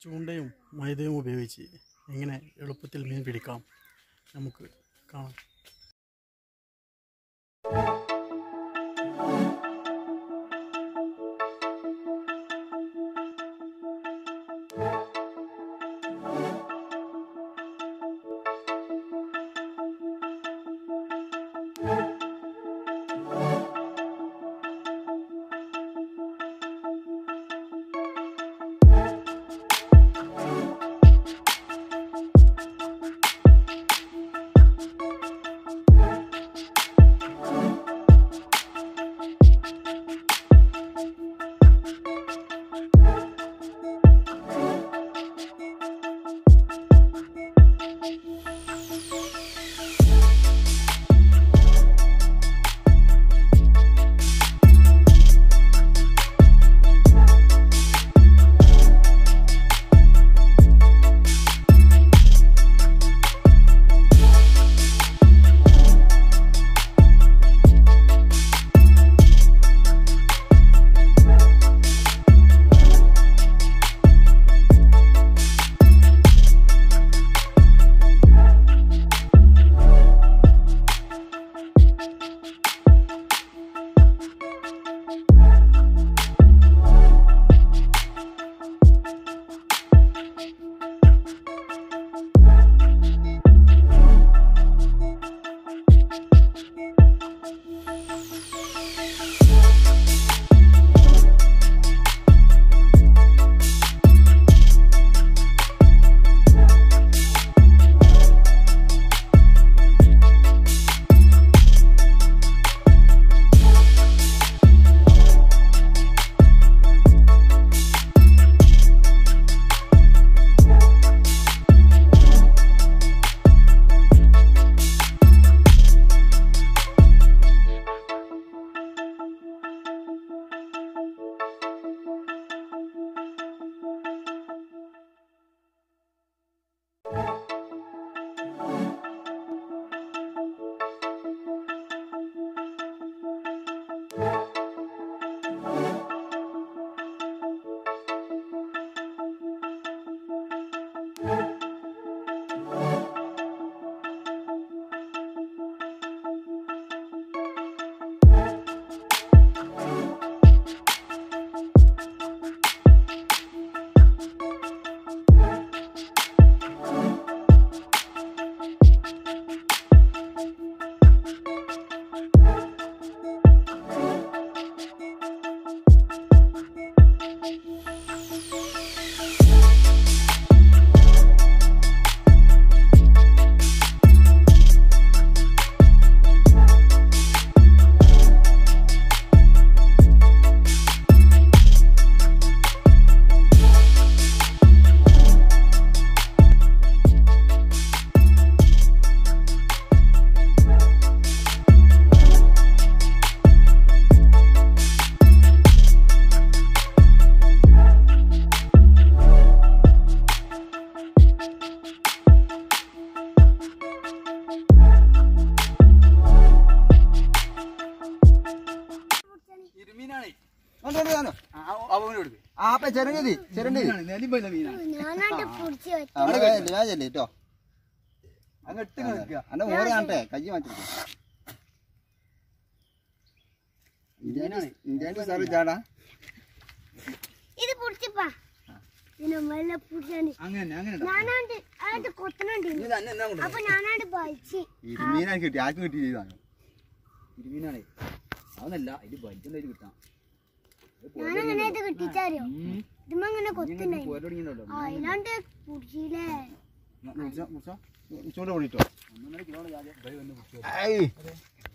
ചൂണ്ടയും മൈദയും ഉപയോഗിച്ച് എങ്ങനെ എളുപ്പത്തിൽ മീൻ പിടിക്കാം നമുക്ക് കാണാം ഇരുമീനാണേ അവന് കൊടുക്ക് ആ അപ്പൊ ചെറുങ്ങതി ചെറുങ്ങതി നെലിമ്പല്ല മീനാണ് ഞാനാണ്ട് പിടിച്ച് വെച്ചു അവിടെ ഞാൻ ചെല്ലേ കേട്ടോ അങ്ങ് ഇട്ട് നിൽക്കുക അന്റെ മോറ് കാണട്ടെ കയ്യ് മാറ്റിരിക്കും ഇന്ത്യൻ്റെ സാറ് ചാടാ ഇത് പിടിച്ചപ്പാ പിന്നെ മെല്ലെ പിടിച്ചാണ്ട് അങ്ങനെ അങ്ങനെ ഞാനാണ്ട് ആയിട്ട് കൊത്തണുണ്ട് നീ തന്നെ എന്നാ കൊണ്ട് അപ്പൊ ഞാനാണ്ട് വലിച്ച് ഇരുമീനാണ് കിട്ടി ആർക്കും കിട്ടി ചെയ്താണ് ഇരുമീനാണേ അതൊന്നല്ല ഇത് വലിച്ചെന്തായാലും കിട്ടാം ഞാനങ്ങനെ ഇത് കിട്ടിച്ചാരോ ഇതുമ്മ അങ്ങനെ കൊത്തുണ്ടായി പോരാ തുടങ്ങിയല്ലോ ആ ഇല്ലാണ്ട് പിടിച്ചില്ലേ ചൂട് ഓടിട്ടോ ഒന്നൊന്നര കിലോ ജാതി വന്ന് പിടിച്ചു ഏയ്